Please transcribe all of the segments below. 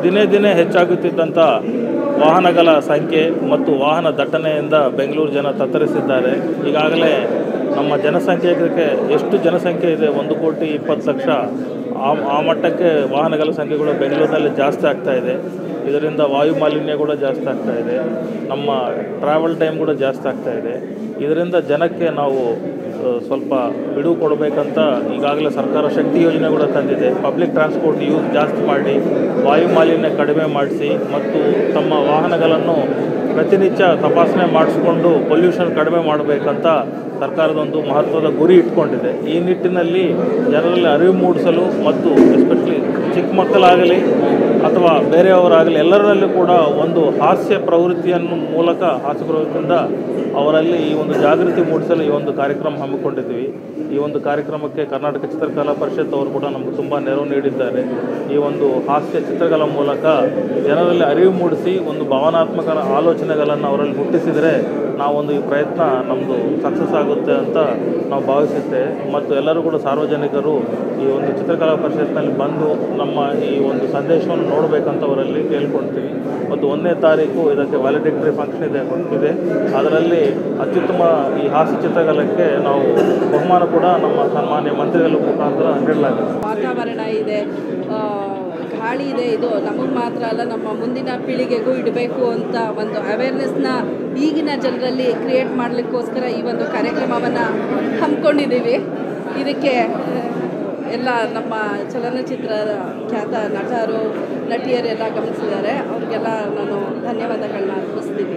ದಿನೇ ದಿನೇ ಹೆಚ್ಚಾಗುತ್ತಿದ್ದಂಥ ವಾಹನಗಳ ಸಂಖ್ಯೆ ಮತ್ತು ವಾಹನ ದಟ್ಟಣೆಯಿಂದ ಬೆಂಗಳೂರು ಜನ ತತ್ತರಿಸಿದ್ದಾರೆ ಈಗಾಗಲೇ ನಮ್ಮ ಜನಸಂಖ್ಯೆಗೆ ಎಷ್ಟು ಜನಸಂಖ್ಯೆ ಇದೆ ಒಂದು ಕೋಟಿ ಇಪ್ಪತ್ತು ಲಕ್ಷ ಆ ಆ ಮಟ್ಟಕ್ಕೆ ವಾಹನಗಳ ಸಂಖ್ಯೆಗಳು ಬೆಂಗಳೂರಿನಲ್ಲಿ ಜಾಸ್ತಿ ಆಗ್ತಾ ಇದೆ ಇದರಿಂದ ವಾಯು ಮಾಲಿನ್ಯ ಕೂಡ ಜಾಸ್ತಿ ಆಗ್ತಾ ಇದೆ ನಮ್ಮ ಟ್ರಾವೆಲ್ ಟೈಮ್ ಕೂಡ ಜಾಸ್ತಿ ಆಗ್ತಾ ಇದೆ ಇದರಿಂದ ಜನಕ್ಕೆ ನಾವು ಆ, ಸ್ವಲ್ಪ ಬಿಡುವು ಕೊಡಬೇಕಂತ ಈಗಾಗಲೇ ಸರ್ಕಾರ ಶಕ್ತಿ ಯೋಜನೆ ಕೂಡ ತಂದಿದೆ ಪಬ್ಲಿಕ್ ಟ್ರಾನ್ಸ್ಪೋರ್ಟ್ ಯೂಸ್ ಜಾಸ್ತಿ ಮಾಡಿ ವಾಯು ಮಾಲಿನ್ಯ ಕಡಿಮೆ ಮಾಡಿಸಿ ಮತ್ತು ತಮ್ಮ ವಾಹನಗಳನ್ನು ಪ್ರತಿನಿತ್ಯ ತಪಾಸಣೆ ಮಾಡಿಸ್ಕೊಂಡು ಪೊಲ್ಯೂಷನ್ ಕಡಿಮೆ ಮಾಡಬೇಕಂತ ಸರ್ಕಾರದೊಂದು ಮಹತ್ವದ ಗುರಿ ಇಟ್ಕೊಂಡಿದೆ ಈ ನಿಟ್ಟಿನಲ್ಲಿ ಜನರಲ್ಲಿ ಅರಿವು ಮೂಡಿಸಲು ಮತ್ತು ಎಸ್ಪೆಷಲಿ ಚಿಕ್ಕ ಮಕ್ಕಳಾಗಲಿ ಅಥವಾ ಬೇರೆಯವರಾಗಲಿ ಎಲ್ಲರಲ್ಲೂ ಕೂಡ ಒಂದು ಹಾಸ್ಯ ಪ್ರವೃತ್ತಿಯನ್ನು ಮೂಲಕ ಹಾಸ್ಯ ಪ್ರವೃತ್ತಿಯಿಂದ ಅವರಲ್ಲಿ ಈ ಒಂದು ಜಾಗೃತಿ ಮೂಡಿಸಲು ಈ ಒಂದು ಕಾರ್ಯಕ್ರಮ ಹಮ್ಮಿಕೊಂಡಿದ್ವಿ ಈ ಒಂದು ಕಾರ್ಯಕ್ರಮಕ್ಕೆ ಕರ್ನಾಟಕ ಚಿತ್ರಕಲಾ ಪರಿಷತ್ ಅವರು ಕೂಡ ನಮಗೆ ತುಂಬ ನೆರವು ನೀಡಿದ್ದಾರೆ ಈ ಒಂದು ಹಾಸ್ಯ ಚಿತ್ರಗಳ ಮೂಲಕ ಜನರಲ್ಲಿ ಅರಿವು ಮೂಡಿಸಿ ಒಂದು ಭಾವನಾತ್ಮಕ ಆಲೋಚನೆಗಳನ್ನು ಅವರಲ್ಲಿ ಹುಟ್ಟಿಸಿದರೆ ನಾವೊಂದು ಈ ಪ್ರಯತ್ನ ನಮ್ಮದು ಸಕ್ಸಸ್ ಆಗುತ್ತೆ ಅಂತ ನಾವು ಭಾವಿಸುತ್ತೇವೆ ಮತ್ತು ಎಲ್ಲರೂ ಕೂಡ ಸಾರ್ವಜನಿಕರು ಈ ಒಂದು ಚಿತ್ರಕಲಾ ಪರಿಷತ್ನಲ್ಲಿ ಬಂದು ನಮ್ಮ ಈ ಒಂದು ಸಂದೇಶವನ್ನು ನೋಡಬೇಕಂತ ಅವರಲ್ಲಿ ಕೇಳ್ಕೊಳ್ತೀವಿ ಮತ್ತು ಒಂದನೇ ತಾರೀಕು ಇದಕ್ಕೆ ವ್ಯಾಲಿಡಿಕ್ಟರಿ ಫಂಕ್ಷನ್ ಇದೆ ಇದೆ ಅದರಲ್ಲಿ ಅತ್ಯುತ್ತಮ ಈ ಹಾಸ್ಯ ಚಿತ್ರಕಲೆಗೆ ನಾವು ಬಹುಮಾನ ಕೂಡ ನಮ್ಮ ಸನ್ಮಾನ್ಯ ಮಂತ್ರಿಗಳ ಮುಖಾಂತರ ನೀಡಲಾಗಿದೆ ವಾತಾವರಣ ಇದೆ ಆ, ಗಾಳಿ ಇದೆ ಇದು ನಮಗೆ ಮಾತ್ರ ಅಲ್ಲ ನಮ್ಮ ಮುಂದಿನ ಪೀಳಿಗೆಗೂ ಇಡಬೇಕು ಅಂತ ಒಂದು ಅವೇರ್ನೆಸ್ನ ಈಗಿನ ಜನರಲ್ಲಿ ಕ್ರಿಯೇಟ್ ಮಾಡಲಿಕ್ಕೋಸ್ಕರ ಈ ಒಂದು ಕಾರ್ಯಕ್ರಮವನ್ನು ಹಮ್ಮಿಕೊಂಡಿದ್ದೀವಿ ಇದಕ್ಕೆ ಆ, ಎಲ್ಲ ನಮ್ಮ ಚಲನಚಿತ್ರ ಖ್ಯಾತ ನಟರು ನಟಿಯರೆಲ್ಲ ಗಮನಿಸಿದ್ದಾರೆ ಅವ್ರಿಗೆಲ್ಲ ನಾನು ಧನ್ಯವಾದಗಳನ್ನ ಅರ್ಪಿಸ್ತೀನಿ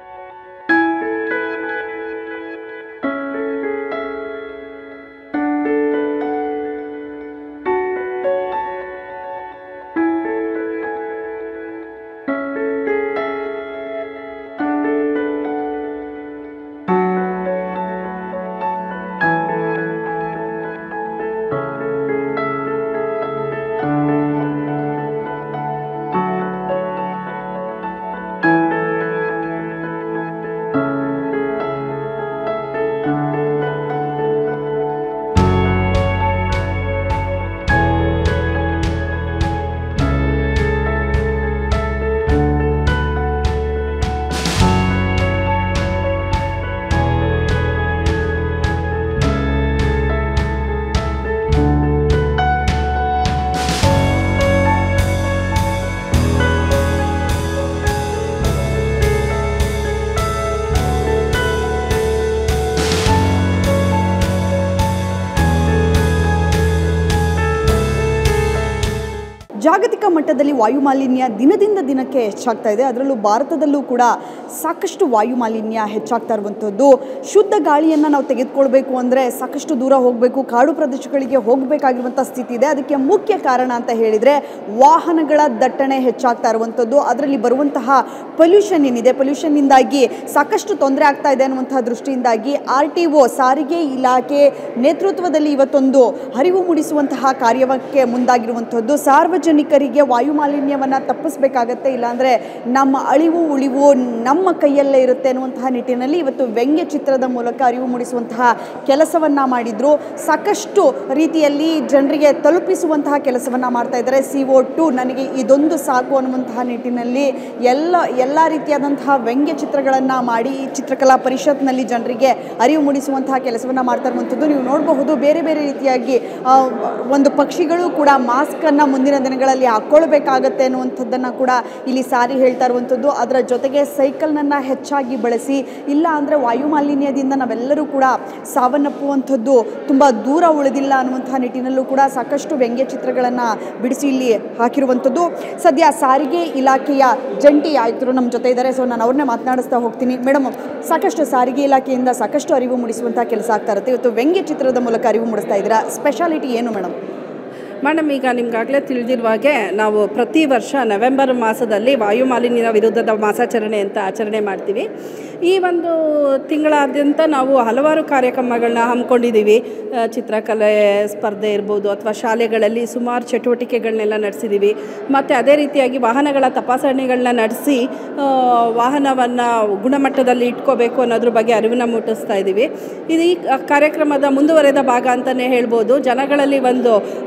ಜಾಗತಿಕ ಮಟ್ಟದಲ್ಲಿ ವಾಯು ಮಾಲಿನ್ಯ ದಿನದಿಂದ ದಿನಕ್ಕೆ ಹೆಚ್ಚಾಗ್ತಾ ಇದೆ ಅದರಲ್ಲೂ ಭಾರತದಲ್ಲೂ ಕೂಡ ಸಾಕಷ್ಟು ವಾಯು ಮಾಲಿನ್ಯ ಹೆಚ್ಚಾಗ್ತಾ ಇರುವಂಥದ್ದು ಶುದ್ಧ ಗಾಳಿಯನ್ನು ನಾವು ತೆಗೆದುಕೊಳ್ಬೇಕು ಅಂದರೆ ಸಾಕಷ್ಟು ದೂರ ಹೋಗಬೇಕು ಕಾಡು ಪ್ರದೇಶಗಳಿಗೆ ಹೋಗಬೇಕಾಗಿರುವಂಥ ಸ್ಥಿತಿ ಇದೆ ಅದಕ್ಕೆ ಮುಖ್ಯ ಕಾರಣ ಅಂತ ಹೇಳಿದರೆ ವಾಹನಗಳ ದಟ್ಟಣೆ ಹೆಚ್ಚಾಗ್ತಾ ಇರುವಂಥದ್ದು ಅದರಲ್ಲಿ ಬರುವಂತಹ ಪೊಲ್ಯೂಷನ್ ಏನಿದೆ ಪೊಲ್ಯೂಷನ್ನಿಂದಾಗಿ ಸಾಕಷ್ಟು ತೊಂದರೆ ಆಗ್ತಾ ಇದೆ ಅನ್ನುವಂತಹ ದೃಷ್ಟಿಯಿಂದಾಗಿ ಆರ್ ಟಿ ಒ ಸಾರಿಗೆ ಇಲಾಖೆ ನೇತೃತ್ವದಲ್ಲಿ ಇವತ್ತೊಂದು ಅರಿವು ಮೂಡಿಸುವಂತಹ ಕಾರ್ಯಕ್ಕೆ ಮುಂದಾಗಿರುವಂಥದ್ದು ಸಾರ್ವಜನಿಕರಿಗೆ ವಾಯು ಮಾಲಿನ್ಯವನ್ನು ತಪ್ಪಿಸಬೇಕಾಗತ್ತೆ ಇಲ್ಲಾಂದರೆ ನಮ್ಮ ಅಳಿವು ಉಳಿವು ನಮ್ಮ ಕೈಯಲ್ಲೇ ಇರುತ್ತೆ ಅನ್ನುವಂತಹ ನಿಟ್ಟಿನಲ್ಲಿ ಇವತ್ತು ವ್ಯಂಗ್ಯ ಚಿತ್ರದ ಮೂಲಕ ಅರಿವು ಮೂಡಿಸುವಂತಹ ಕೆಲಸವನ್ನು ಮಾಡಿದ್ರು ಸಾಕಷ್ಟು ರೀತಿಯಲ್ಲಿ ಜನರಿಗೆ ತಲುಪಿಸುವಂತಹ ಕೆಲಸವನ್ನು ಮಾಡ್ತಾ ಇದ್ದಾರೆ ಸಿ ಒ ಟು ನನಗೆ ಇದೊಂದು ಸಾಕು ಅನ್ನುವಂತಹ ನಿಟ್ಟಿನಲ್ಲಿ ಎಲ್ಲ ಎಲ್ಲ ರೀತಿಯಾದಂತಹ ವ್ಯಂಗ್ಯ ಚಿತ್ರಗಳನ್ನು ಮಾಡಿ ಈ ಚಿತ್ರಕಲಾ ಪರಿಷತ್ನಲ್ಲಿ ಜನರಿಗೆ ಅರಿವು ಮೂಡಿಸುವಂತಹ ಕೆಲಸವನ್ನು ಮಾಡ್ತಾ ಇರುವಂಥದ್ದು ನೀವು ನೋಡಬಹುದು ಬೇರೆ ಬೇರೆ ರೀತಿಯಾಗಿ ಆ, ಒಂದು ಪಕ್ಷಿಗಳು ಕೂಡ ಮಾಸ್ಕನ್ನು ಮುಂದಿನ ದಿನಗಳಲ್ಲಿ ಹಾಕ್ಕೊಳ್ಬೇಕಾಗತ್ತೆ ಅನ್ನುವಂಥದ್ದನ್ನು ಕೂಡ ಇಲ್ಲಿ ಸಾರಿ ಹೇಳ್ತಾ ಇರುವಂಥದ್ದು ಅದರ ಜೊತೆಗೆ ಸೈಕಲ್ನನ್ನು ಹೆಚ್ಚಾಗಿ ಬಳಸಿ ಇಲ್ಲ ಅಂದರೆ ವಾಯು ಮಾಲಿನ್ಯದಿಂದ ನಾವೆಲ್ಲರೂ ಕೂಡ ಸಾವನ್ನಪ್ಪುವಂಥದ್ದು ತುಂಬ ದೂರ ಉಳಿದಿಲ್ಲ ಅನ್ನುವಂತಹ ನಿಟ್ಟಿನಲ್ಲೂ ಕೂಡ ಸಾಕಷ್ಟು ವ್ಯಂಗ್ಯ ಚಿತ್ರಗಳನ್ನು ಬಿಡಿಸಿ ಇಲ್ಲಿ ಹಾಕಿರುವಂಥದ್ದು ಸದ್ಯ ಸಾರಿಗೆ ಇಲಾಖೆಯ ಜಂಟಿ ಆಯುಕ್ತರು ನಮ್ಮ ಜೊತೆ ಇದ್ದಾರೆ ಸೊ ನಾನು ಅವ್ರನ್ನೇ ಮಾತನಾಡಿಸ್ತಾ ಹೋಗ್ತೀನಿ ಮೇಡಮ್ ಸಾಕಷ್ಟು ಸಾರಿಗೆ ಇಲಾಖೆಯಿಂದ ಸಾಕಷ್ಟು ಅರಿವು ಮೂಡಿಸುವಂಥ ಕೆಲಸ ಆಗ್ತಾ ಇರುತ್ತೆ ಇವತ್ತು ವ್ಯಂಗ್ಯ ಚಿತ್ರದ ಮೂಲಕ ಅರಿವು ಮೂಡಿಸ್ತಾ ಇದ್ದೀರಾ ಸ್ಪೆಷಾಲಿಟಿ ಏನು ಮೇಡಮ್ ಮೇಡಮ್ ಈಗ ನಿಮ್ಗಾಗಲೇ ತಿಳಿದಿರುವ ಹಾಗೆ ನಾವು ಪ್ರತಿ ವರ್ಷ ನವೆಂಬರ್ ಮಾಸದಲ್ಲಿ ವಾಯು ಮಾಲಿನ್ಯ ವಿರುದ್ಧದ ಮಾಸಾಚರಣೆ ಅಂತ ಆಚರಣೆ ಮಾಡ್ತೀವಿ ಈ ಒಂದು ತಿಂಗಳಾದ್ಯಂತ ನಾವು ಹಲವಾರು ಕಾರ್ಯಕ್ರಮಗಳನ್ನ ಹಮ್ಮಿಕೊಂಡಿದ್ದೀವಿ ಆ, ಚಿತ್ರಕಲೆ ಸ್ಪರ್ಧೆ ಇರ್ಬೋದು ಅಥವಾ ಶಾಲೆಗಳಲ್ಲಿ ಸುಮಾರು ಚಟುವಟಿಕೆಗಳನ್ನೆಲ್ಲ ನಡೆಸಿದ್ದೀವಿ ಮತ್ತು ಅದೇ ರೀತಿಯಾಗಿ ವಾಹನಗಳ ತಪಾಸಣೆಗಳನ್ನ ನಡೆಸಿ ವಾಹನವನ್ನು ಗುಣಮಟ್ಟದಲ್ಲಿ ಇಟ್ಕೋಬೇಕು ಅನ್ನೋದ್ರ ಬಗ್ಗೆ ಅರಿವನ್ನು ಮೂಡಿಸ್ತಾ ಇದ್ದೀವಿ ಇದು ಈ ಕಾರ್ಯಕ್ರಮದ ಮುಂದುವರೆದ ಭಾಗ ಅಂತಲೇ ಹೇಳ್ಬೋದು ಜನಗಳಲ್ಲಿ ಒಂದು ಆ, ಅರಿವು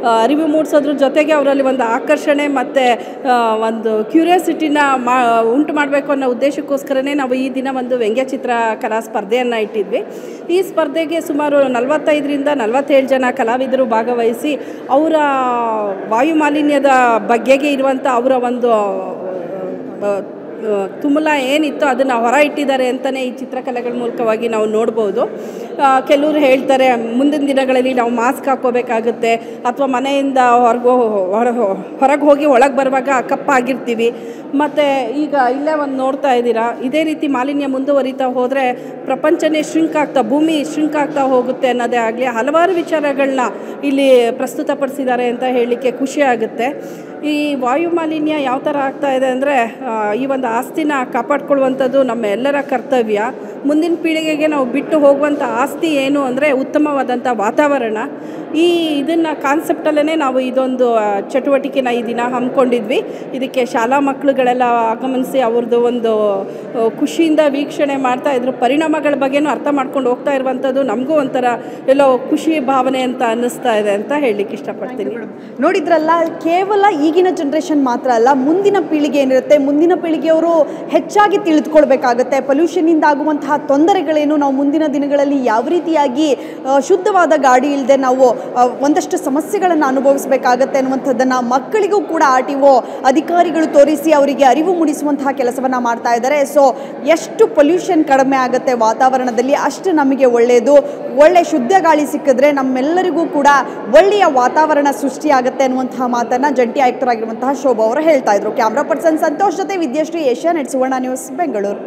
ಮೂಡಿಸೋದ್ರ ಜೊತೆಗೆ ಅವರಲ್ಲಿ ಒಂದು ಆಕರ್ಷಣೆ ಮತ್ತು ಒಂದು ಕ್ಯೂರಿಯಾಸಿಟಿನ ಮಾ ಉಂಟು ಮಾಡಬೇಕು ಅನ್ನೋ ಉದ್ದೇಶಕ್ಕೋಸ್ಕರನೇ ನಾವು ಈ ದಿನ ಒಂದು ವ್ಯಂಗ್ಯಚಿತ್ರ ಕಲಾ ಸ್ಪರ್ಧೆಯನ್ನು ಇಟ್ಟಿದ್ವಿ ಈ ಸ್ಪರ್ಧೆಗೆ ಸುಮಾರು ನಲವತ್ತೈದರಿಂದ ನಲವತ್ತೇಳು ಜನ ಕಲಾವಿದರು ಭಾಗವಹಿಸಿ ಅವರ ವಾಯು ಮಾಲಿನ್ಯದ ಬಗ್ಗೆಗೆ ಇರುವಂಥ ಅವರ ಒಂದು ಆ, ಆ, ತುಮುಲ ಏನಿತ್ತು ಅದನ್ನು ಹೊರ ಇಟ್ಟಿದ್ದಾರೆ ಅಂತಲೇ ಈ ಚಿತ್ರಕಲೆಗಳ ಮೂಲಕವಾಗಿ ನಾವು ನೋಡ್ಬೋದು ಆ, ಕೆಲವರು ಹೇಳ್ತಾರೆ ಮುಂದಿನ ದಿನಗಳಲ್ಲಿ ನಾವು ಮಾಸ್ಕ್ ಹಾಕ್ಕೋಬೇಕಾಗುತ್ತೆ ಅಥವಾ ಮನೆಯಿಂದ ಹೊರಗೆ ಹೊರ ಹೊರಗೆ ಹೋಗಿ ಒಳಗೆ ಬರುವಾಗ ಕಪ್ಪಾಗಿರ್ತೀವಿ ಮತ್ತು ಈಗ ಇಲ್ಲೇ ಒಂದು ನೋಡ್ತಾ ಇದ್ದೀರಾ ಇದೇ ರೀತಿ ಮಾಲಿನ್ಯ ಮುಂದುವರಿತಾ ಹೋದರೆ ಪ್ರಪಂಚನೇ ಶ್ರಿಂಕ್ ಆಗ್ತಾ ಭೂಮಿ ಶ್ರಿಂಕ್ ಆಗ್ತಾ ಹೋಗುತ್ತೆ ಅನ್ನೋದೇ ಆಗಲಿ ಹಲವಾರು ವಿಚಾರಗಳನ್ನ ಇಲ್ಲಿ ಪ್ರಸ್ತುತಪಡಿಸಿದ್ದಾರೆ ಅಂತ ಹೇಳಲಿಕ್ಕೆ ಖುಷಿ ಆಗುತ್ತೆ ಈ ವಾಯು ಮಾಲಿನ್ಯ ಯಾವ ಥರ ಆಗ್ತಾ ಇದೆ ಅಂದರೆ ಈ ಒಂದು ಆಸ್ತಿನ ಕಾಪಾಡ್ಕೊಳ್ಳುವಂಥದ್ದು ನಮ್ಮ ಎಲ್ಲರ ಕರ್ತವ್ಯ ಮುಂದಿನ ಪೀಳಿಗೆಗೆ ನಾವು ಬಿಟ್ಟು ಹೋಗುವಂಥ ಆಸ್ತಿ ಏನು ಅಂದರೆ ಉತ್ತಮವಾದಂಥ ವಾತಾವರಣ ಈ ಇದನ್ನು ಕಾನ್ಸೆಪ್ಟಲ್ಲೇ ನಾವು ಇದೊಂದು ಆ, ಚಟುವಟಿಕೆನ ಈ ದಿನ ಹಮ್ಮಿಕೊಂಡಿದ್ವಿ ಇದಕ್ಕೆ ಶಾಲಾ ಮಕ್ಕಳುಗಳೆಲ್ಲ ಆಗಮನಿಸಿ ಅವ್ರದ್ದು ಒಂದು ಆ, ಖುಷಿಯಿಂದ ವೀಕ್ಷಣೆ ಮಾಡ್ತಾ ಇದ್ರ ಪರಿಣಾಮಗಳ ಬಗ್ಗೆನೂ ಅರ್ಥ ಮಾಡ್ಕೊಂಡು ಹೋಗ್ತಾ ಇರುವಂಥದ್ದು ನಮಗೂ ಒಂಥರ ಎಲ್ಲೋ ಖುಷಿ ಭಾವನೆ ಅಂತ ಅನ್ನಿಸ್ತಾ ಇದೆ ಅಂತ ಹೇಳಲಿಕ್ಕೆ ಇಷ್ಟಪಡ್ತೀನಿ ನೋಡಿದ್ರಲ್ಲ ಕೇವಲ ಈಗಿನ ಜನ್ರೇಷನ್ ಮಾತ್ರ ಅಲ್ಲ ಮುಂದಿನ ಪೀಳಿಗೆ ಏನಿರುತ್ತೆ ಮುಂದಿನ ಪೀಳಿಗೆಯವರು ಹೆಚ್ಚಾಗಿ ತಿಳಿದುಕೊಳ್ಬೇಕಾಗತ್ತೆ ಪೊಲ್ಯೂಷನ್ನಿಂದ ಆಗುವಂತಹ ತೊಂದರೆಗಳೇನು ನಾವು ಮುಂದಿನ ದಿನಗಳಲ್ಲಿ ಯಾವ ರೀತಿಯಾಗಿ ಆ, ಶುದ್ಧವಾದ ಗಾಡಿ ಇಲ್ಲದೆ ನಾವು ಆ, ಒಂದಷ್ಟು ಸಮಸ್ಯೆಗಳನ್ನು ಅನುಭವಿಸಬೇಕಾಗತ್ತೆ ಅನ್ನುವಂಥದ್ದನ್ನು ಮಕ್ಕಳಿಗೂ ಕೂಡ ಆರ್ ಟಿ ಒ ಅಧಿಕಾರಿಗಳು ತೋರಿಸಿ ಅವರಿಗೆ ಅರಿವು ಮೂಡಿಸುವಂತಹ ಕೆಲಸವನ್ನು ಮಾಡ್ತಾ ಇದ್ದಾರೆ ಸೊ ಎಷ್ಟು ಪೊಲ್ಯೂಷನ್ ಕಡಿಮೆ ಆಗುತ್ತೆ ವಾತಾವರಣದಲ್ಲಿ ಅಷ್ಟು ನಮಗೆ ಒಳ್ಳೆಯದು ಒಳ್ಳೆ ಶುದ್ಧ ಗಾಳಿ ಸಿಕ್ಕಿದ್ರೆ ನಮ್ಮೆಲ್ಲರಿಗೂ ಕೂಡ ಒಳ್ಳೆಯ ವಾತಾವರಣ ಸೃಷ್ಟಿಯಾಗುತ್ತೆ ಅನ್ನುವಂತಹ ಮಾತನ್ನ ಜಂಟಿ ಆಯುಕ್ತರಾಗಿರುವಂತಹ ಶೋಭಾ ಅವರು ಹೇಳ್ತಾ ಇದ್ರು ಕ್ಯಾಮ್ರಾ ಪರ್ಸನ್ ಸಂತೋಷ್ ಜೊತೆ Vidyashree Asianet Suvarna news Bengaluru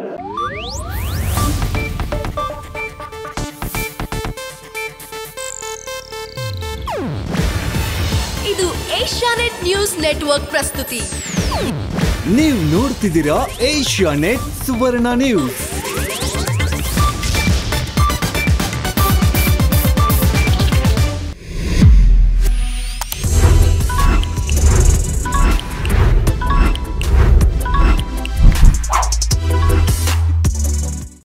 ಇದು ಏಷ್ಯಾನೆಟ್ ನ್ಯೂಸ್ ನೆಟ್ವರ್ಕ್ ಪ್ರಸ್ತುತಿ ನೀವು ನೋಡ್ತಿದ್ದೀರಾ ಏಷ್ಯಾ ನೆಟ್ ಸುವರ್ಣ ನ್ಯೂಸ್